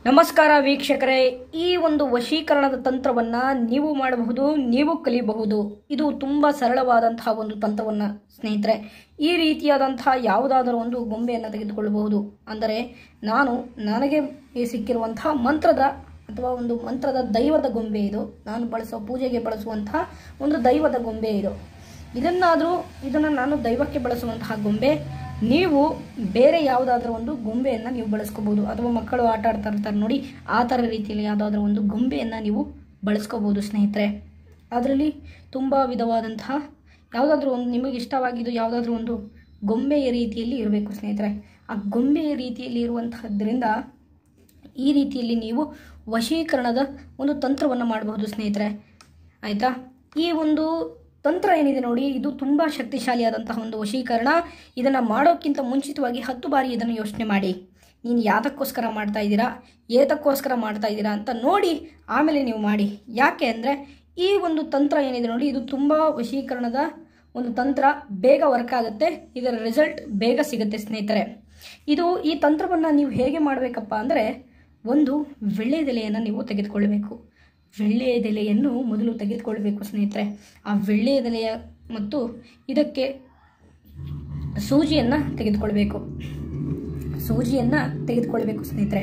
ನಮಸ್ಕಾರ ವೀಕ್ಷಕರೇ ಈ ಒಂದು ವಶೀಕರಣದ ತಂತ್ರವನ್ನು ನೀವು ಮಾಡಬಹುದು ನೀವು ಕಲಿಯಬಹುದು ಇದು ತುಂಬ ಸರಳವಾದಂತಹ ಒಂದು ತಂತ್ರವನ್ನು ಸ್ನೇಹಿತರೆ ಈ ರೀತಿಯಾದಂತಹ ಯಾವುದಾದರೂ ಒಂದು ಗೊಂಬೆಯನ್ನು ತೆಗೆದುಕೊಳ್ಳಬಹುದು ಅಂದರೆ ನಾನು ನನಗೆ ಸಿಕ್ಕಿರುವಂತಹ ಮಂತ್ರದ ಅಥವಾ ಒಂದು ಮಂತ್ರದ ದೈವದ ಗೊಂಬೆ ಇದು ನಾನು ಬಳಸೋ ಪೂಜೆಗೆ ಬಳಸುವಂತಹ ಒಂದು ದೈವದ ಗೊಂಬೆ ಇದು ಇದನ್ನಾದರೂ ಇದನ್ನು ನಾನು ದೈವಕ್ಕೆ ಬಳಸುವಂತಹ ಗೊಂಬೆ ನೀವು ಬೇರೆ ಯಾವುದಾದ್ರೂ ಒಂದು ಗೊಂಬೆಯನ್ನು ನೀವು ಬಳಸ್ಕೋಬೋದು ಅಥವಾ ಮಕ್ಕಳು ಆಟ ಆಡ್ತಾ ಇರ್ತಾರೆ ನೋಡಿ ಆ ಥರ ರೀತಿಯಲ್ಲಿ ಯಾವುದಾದ್ರೂ ಒಂದು ಗೊಂಬೆಯನ್ನು ನೀವು ಬಳಸ್ಕೋಬೋದು ಸ್ನೇಹಿತರೆ ಅದರಲ್ಲಿ ತುಂಬ ವಿಧವಾದಂತಹ ಯಾವುದಾದ್ರೂ ಒಂದು ನಿಮಗೆ ಇಷ್ಟವಾಗಿದ್ದು ಯಾವುದಾದ್ರೂ ಒಂದು ಗೊಂಬೆಯ ರೀತಿಯಲ್ಲಿ ಇರಬೇಕು ಸ್ನೇಹಿತರೆ ಆ ಗೊಂಬೆಯ ರೀತಿಯಲ್ಲಿ ಇರುವಂತಹದ್ರಿಂದ ಈ ರೀತಿಯಲ್ಲಿ ನೀವು ವಶೀಕರಣದ ಒಂದು ತಂತ್ರವನ್ನು ಮಾಡಬಹುದು ಸ್ನೇಹಿತರೆ ಆಯಿತಾ ಈ ಒಂದು ತಂತ್ರ ಏನಿದೆ ನೋಡಿ ಇದು ತುಂಬ ಶಕ್ತಿಶಾಲಿಯಾದಂತಹ ಒಂದು ವಶೀಕರಣ ಇದನ್ನು ಮಾಡೋಕ್ಕಿಂತ ಮುಂಚಿತವಾಗಿ ಹತ್ತು ಬಾರಿ ಇದನ್ನು ಯೋಚನೆ ಮಾಡಿ ನೀನು ಯಾತಕ್ಕೋಸ್ಕರ ಮಾಡ್ತಾ ಇದ್ದೀರಾ ಏತಕ್ಕೋಸ್ಕರ ಮಾಡ್ತಾ ಇದ್ದೀರಾ ಅಂತ ನೋಡಿ ಆಮೇಲೆ ನೀವು ಮಾಡಿ ಯಾಕೆ ಅಂದರೆ ಈ ಒಂದು ತಂತ್ರ ಏನಿದೆ ನೋಡಿ ಇದು ತುಂಬ ವಶೀಕರಣದ ಒಂದು ತಂತ್ರ ಬೇಗ ವರ್ಕ್ ಆಗುತ್ತೆ ಇದರ ರಿಸಲ್ಟ್ ಬೇಗ ಸಿಗುತ್ತೆ ಸ್ನೇಹಿತರೆ ಇದು ಈ ತಂತ್ರವನ್ನು ನೀವು ಹೇಗೆ ಮಾಡಬೇಕಪ್ಪ ಅಂದರೆ ಒಂದು ವಿಳ್ಳೆದೆಲೆಯನ್ನು ನೀವು ತೆಗೆದುಕೊಳ್ಬೇಕು ವಿಳ್ಳೆದೆಲೆಯನ್ನು ಮೊದಲು ತೆಗೆದುಕೊಳ್ಬೇಕು ಸ್ನೇಹಿತರೆ ಆ ವಿಳ್ಳೆದೆಲೆಯ ಮತ್ತು ಇದಕ್ಕೆ ಸೂಜಿಯನ್ನು ತೆಗೆದುಕೊಳ್ಬೇಕು ಸೂಜಿಯನ್ನು ತೆಗೆದುಕೊಳ್ಬೇಕು ಸ್ನೇಹಿತರೆ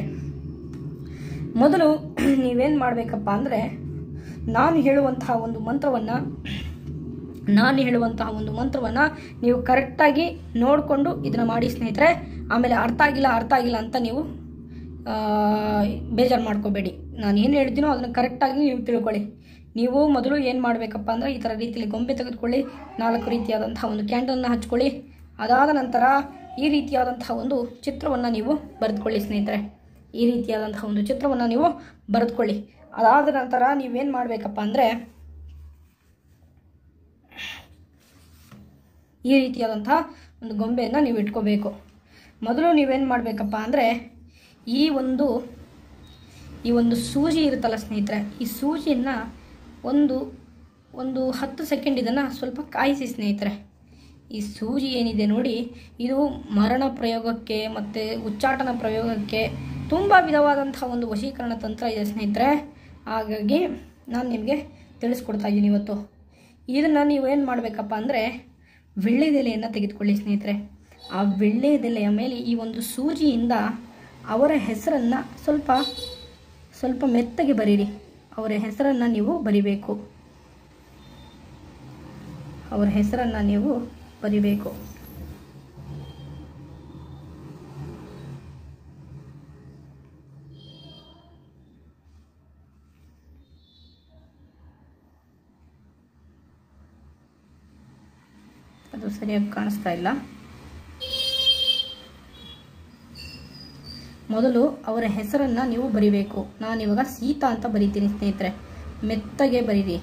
ಮೊದಲು ನೀವೇನು ಮಾಡಬೇಕಪ್ಪ ಅಂದರೆ ನಾನು ಹೇಳುವಂತಹ ಒಂದು ಮಂತ್ರವನ್ನು ನಾನು ಹೇಳುವಂತಹ ಒಂದು ಮಂತ್ರವನ್ನು ನೀವು ಕರೆಕ್ಟಾಗಿ ನೋಡಿಕೊಂಡು ಇದನ್ನು ಮಾಡಿ ಸ್ನೇಹಿತರೆ ಆಮೇಲೆ ಅರ್ಥ ಆಗಿಲ್ಲ ಅರ್ಥ ಆಗಿಲ್ಲ ಅಂತ ನೀವು ಆ, ಬೇಜಾರು ಮಾಡ್ಕೋಬೇಡಿ ನಾನು ಏನು ಹೇಳ್ತೀನೋ ಅದನ್ನು ಕರೆಕ್ಟಾಗಿ ನೀವು ತಿಳ್ಕೊಳ್ಳಿ ನೀವು ಮೊದಲು ಏನು ಮಾಡಬೇಕಪ್ಪ ಅಂದರೆ ಈ ಥರ ರೀತಿಯಲ್ಲಿ ಗೊಂಬೆ ತೆಗೆದುಕೊಳ್ಳಿ ನಾಲ್ಕು ರೀತಿಯಾದಂತಹ ಒಂದು ಕ್ಯಾಂಡಲನ್ನು ಹಚ್ಕೊಳ್ಳಿ ಅದಾದ ನಂತರ ಈ ರೀತಿಯಾದಂತಹ ಒಂದು ಚಿತ್ರವನ್ನು ನೀವು ಬರೆದುಕೊಳ್ಳಿ ಸ್ನೇಹಿತರೆ ಈ ರೀತಿಯಾದಂತಹ ಒಂದು ಚಿತ್ರವನ್ನು ನೀವು ಬರೆದುಕೊಳ್ಳಿ ಅದಾದ ನಂತರ ನೀವೇನು ಮಾಡಬೇಕಪ್ಪ ಅಂದರೆ ಈ ರೀತಿಯಾದಂತಹ ಒಂದು ಗೊಂಬೆಯನ್ನು ನೀವು ಇಟ್ಕೋಬೇಕು ಮೊದಲು ನೀವೇನು ಮಾಡಬೇಕಪ್ಪ ಅಂದರೆ ಈ ಒಂದು ಈ ಒಂದು ಸೂಜಿ ಇರುತ್ತಲ್ಲ ಸ್ನೇಹಿತರೆ ಈ ಸೂಜಿಯನ್ನು ಒಂದು ಒಂದು ಹತ್ತು ಸೆಕೆಂಡ್ ಇದನ್ನು ಸ್ವಲ್ಪ ಕಾಯಿಸಿ ಸ್ನೇಹಿತರೆ ಈ ಸೂಜಿ ಏನಿದೆ ನೋಡಿ ಇದು ಮರಣ ಪ್ರಯೋಗಕ್ಕೆ ಮತ್ತು ಉಚ್ಚಾಟನ ಪ್ರಯೋಗಕ್ಕೆ ತುಂಬ ವಿಧವಾದಂತಹ ಒಂದು ವಶೀಕರಣ ತಂತ್ರ ಇದೆ ಸ್ನೇಹಿತರೆ ಹಾಗಾಗಿ ನಾನು ನಿಮಗೆ ತಿಳಿಸ್ಕೊಡ್ತಾ ಇದ್ದೀನಿ ಇವತ್ತು ಇದನ್ನು ನೀವು ಏನು ಮಾಡಬೇಕಪ್ಪ ಅಂದರೆ ವಿಳ್ಳೆದೆಲೆಯನ್ನು ತೆಗೆದುಕೊಳ್ಳಿ ಸ್ನೇಹಿತರೆ ಆ ವಿಳ್ಳೆದೆಲೆಯ ಮೇಲೆ ಈ ಒಂದು ಸೂಜಿಯಿಂದ ಅವರ ಹೆಸರನ್ನು ಸ್ವಲ್ಪ ಸ್ವಲ್ಪ ಮೆತ್ತಗೆ ಬರೀರಿ ಅವರ ಹೆಸರನ್ನು ನೀವು ಬರಿಬೇಕು ಅವರ ಹೆಸರನ್ನು ನೀವು ಬರಿಬೇಕು ಅದು ಸರಿಯಾಗಿ ಕಾಣಿಸ್ತಾ ಇಲ್ಲ ಮೊದಲು ಅವರ ಹೆಸರನ್ನು ನೀವು ಬರಿಬೇಕು ನಾನು ಇವಾಗ ಸೀತಾ ಅಂತ ಬರಿತೀನಿ ಸ್ನೇಹಿತರೆ ಮೆತ್ತಗೆ ಬರೀರಿ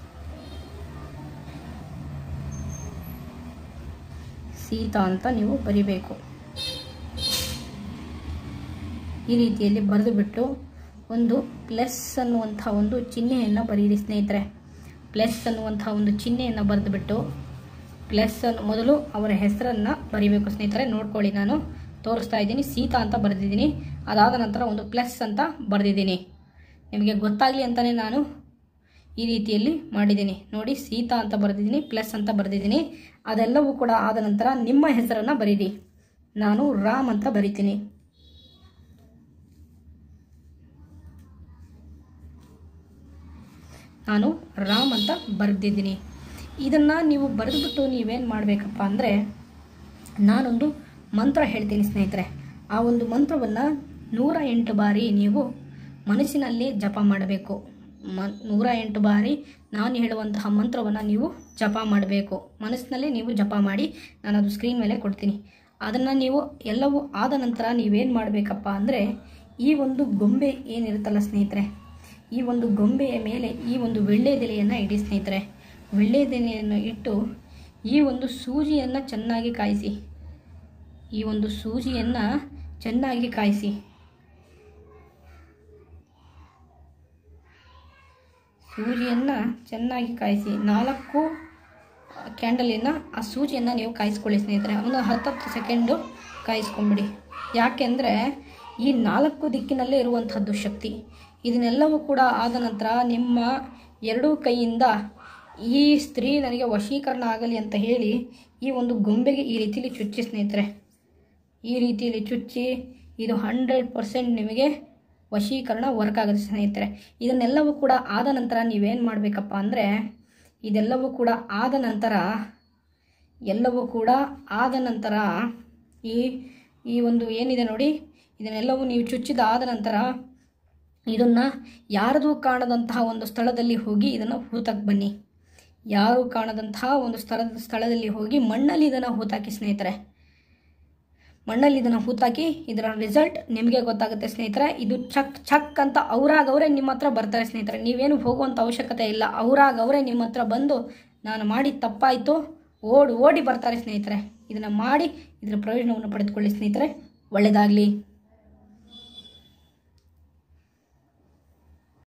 ಸೀತಾ ಅಂತ ನೀವು ಬರಿಬೇಕು ಈ ರೀತಿಯಲ್ಲಿ ಬರೆದು ಬಿಟ್ಟು ಒಂದು ಪ್ಲಸ್ ಅನ್ನುವಂಥ ಒಂದು ಚಿಹ್ನೆಯನ್ನು ಬರೀರಿ ಸ್ನೇಹಿತರೆ ಪ್ಲಸ್ ಅನ್ನುವಂಥ ಒಂದು ಚಿಹ್ನೆಯನ್ನು ಬರೆದುಬಿಟ್ಟು ಪ್ಲಸ್ ಅನ್ನು ಮೊದಲು ಅವರ ಹೆಸರನ್ನು ಬರಿಬೇಕು ಸ್ನೇಹಿತರೆ ನೋಡ್ಕೊಳ್ಳಿ ನಾನು ತೋರಿಸ್ತಾ ಇದ್ದೀನಿ ಸೀತಾ ಅಂತ ಬರೆದಿದ್ದೀನಿ ಅದಾದ ನಂತರ ಒಂದು ಪ್ಲಸ್ ಅಂತ ಬರೆದಿದ್ದೀನಿ ನಿಮಗೆ ಗೊತ್ತಾಗಲಿ ಅಂತಲೇ ನಾನು ಈ ರೀತಿಯಲ್ಲಿ ಮಾಡಿದ್ದೀನಿ ನೋಡಿ ಸೀತಾ ಅಂತ ಬರೆದಿದ್ದೀನಿ ಪ್ಲಸ್ ಅಂತ ಬರೆದಿದ್ದೀನಿ ಅದೆಲ್ಲವೂ ಕೂಡ ಆದ ನಂತರ ನಿಮ್ಮ ಹೆಸರನ್ನು ಬರೀರಿ ನಾನು ರಾಮ್ ಅಂತ ಬರಿತೀನಿ ನಾನು ರಾಮ್ ಅಂತ ಬರೆದಿದ್ದೀನಿ ಇದನ್ನು ನೀವು ಬರೆದುಬಿಟ್ಟು ನೀವೇನು ಮಾಡಬೇಕಪ್ಪ ಅಂದರೆ ನಾನೊಂದು ಮಂತ್ರ ಹೇಳ್ತೀನಿ ಸ್ನೇಹಿತರೆ ಆ ಒಂದು ಮಂತ್ರವನ್ನು ನೂರ ಎಂಟು ಬಾರಿ ನೀವು ಮನಸ್ಸಿನಲ್ಲಿ ಜಪ ಮಾಡಬೇಕು ಮ ನೂರ ಎಂಟು ಬಾರಿ ನಾನು ಹೇಳುವಂತಹ ಮಂತ್ರವನ್ನು ನೀವು ಜಪ ಮಾಡಬೇಕು ಮನಸ್ಸಿನಲ್ಲಿ ನೀವು ಜಪ ಮಾಡಿ ನಾನು ಅದು ಸ್ಕ್ರೀನ್ ಮೇಲೆ ಕೊಡ್ತೀನಿ ಅದನ್ನು ನೀವು ಎಲ್ಲವೂ ಆದ ನಂತರ ನೀವೇನು ಮಾಡಬೇಕಪ್ಪ ಅಂದರೆ ಈ ಒಂದು ಗೊಂಬೆ ಏನಿರುತ್ತಲ್ಲ ಸ್ನೇಹಿತರೆ ಈ ಒಂದು ಗೊಂಬೆಯ ಮೇಲೆ ಈ ಒಂದು ವಿಳ್ಳೆದೆಲೆಯನ್ನು ಇಡಿ ಸ್ನೇಹಿತರೆ ವಿಳ್ಳೆದೆಲೆಯನ್ನು ಇಟ್ಟು ಈ ಒಂದು ಸೂಜಿಯನ್ನು ಚೆನ್ನಾಗಿ ಕಾಯಿಸಿ ಈ ಒಂದು ಸೂಜಿಯನ್ನು ಚೆನ್ನಾಗಿ ಕಾಯಿಸಿ ಸೂಜಿಯನ್ನು ಚೆನ್ನಾಗಿ ಕಾಯಿಸಿ ನಾಲ್ಕು ಕ್ಯಾಂಡಲಿನ ಆ ಸೂಜಿಯನ್ನು ನೀವು ಕಾಯಿಸ್ಕೊಳ್ಳಿ ಸ್ನೇಹಿತರೆ ಒಂದು ಹತ್ತತ್ತು ಸೆಕೆಂಡು ಕಾಯಿಸ್ಕೊಂಬಿಡಿ ಯಾಕೆಂದರೆ ಈ ನಾಲ್ಕು ದಿಕ್ಕಿನಲ್ಲೇ ಇರುವಂಥದ್ದು ಶಕ್ತಿ ಇದನ್ನೆಲ್ಲವೂ ಕೂಡ ಆದ ನಂತರ ನಿಮ್ಮ ಎರಡೂ ಕೈಯಿಂದ ಈ ಸ್ತ್ರೀ ನನಗೆ ವಶೀಕರಣ ಆಗಲಿ ಅಂತ ಹೇಳಿ ಈ ಒಂದು ಗೊಂಬೆಗೆ ಈ ರೀತಿಲಿ ಚುಚ್ಚಿ ಸ್ನೇಹಿತರೆ ಈ ರೀತಿಯಲ್ಲಿ ಚುಚ್ಚಿ ಇದು ಹಂಡ್ರೆಡ್ ಪರ್ಸೆಂಟ್ ನಿಮಗೆ ವಶೀಕರಣ ವರ್ಕ್ ಆಗುತ್ತೆ ಸ್ನೇಹಿತರೆ ಇದನ್ನೆಲ್ಲವೂ ಕೂಡ ಆದ ನಂತರ ನೀವೇನು ಮಾಡಬೇಕಪ್ಪ ಅಂದರೆ ಇದೆಲ್ಲವೂ ಕೂಡ ಆದ ನಂತರ ಎಲ್ಲವೂ ಕೂಡ ಆದ ನಂತರ ಈ ಈ ಒಂದು ಏನಿದೆ ನೋಡಿ ಇದನ್ನೆಲ್ಲವೂ ನೀವು ಚುಚ್ಚಿದ ಆದ ನಂತರ ಇದನ್ನು ಯಾರದೂ ಕಾಣದಂತಹ ಒಂದು ಸ್ಥಳದಲ್ಲಿ ಹೋಗಿ ಇದನ್ನು ಹೂತಕ್ಕೆ ಬನ್ನಿ ಯಾರು ಕಾಣದಂತಹ ಒಂದು ಸ್ಥಳದ ಸ್ಥಳದಲ್ಲಿ ಹೋಗಿ ಮಣ್ಣಲ್ಲಿ ಇದನ್ನು ಹೂತಾಕಿ ಸ್ನೇಹಿತರೆ ಮಣ್ಣಲ್ಲಿ ಇದನ್ನು ಹೂತಾಕಿ ಇದರ ರಿಸಲ್ಟ್ ನಿಮಗೆ ಗೊತ್ತಾಗುತ್ತೆ ಸ್ನೇಹಿತರೆ ಇದು ಚಕ್ ಚಕ್ ಅಂತ ಅವ್ರಾಗ ಅವರೇ ನಿಮ್ಮ ಹತ್ರ ಬರ್ತಾರೆ ಸ್ನೇಹಿತರೆ ನೀವೇನು ಹೋಗುವಂಥ ಅವಶ್ಯಕತೆ ಇಲ್ಲ ಅವ್ರಾಗ ಅವರೇ ನಿಮ್ಮ ಹತ್ರ ಬಂದು ನಾನು ಮಾಡಿ ತಪ್ಪಾಯಿತು ಓಡಿ ಓಡಿ ಬರ್ತಾರೆ ಸ್ನೇಹಿತರೆ ಇದನ್ನು ಮಾಡಿ ಇದರ ಪ್ರಯೋಜನವನ್ನು ಪಡೆದುಕೊಳ್ಳಿ ಸ್ನೇಹಿತರೆ ಒಳ್ಳೆಯದಾಗಲಿ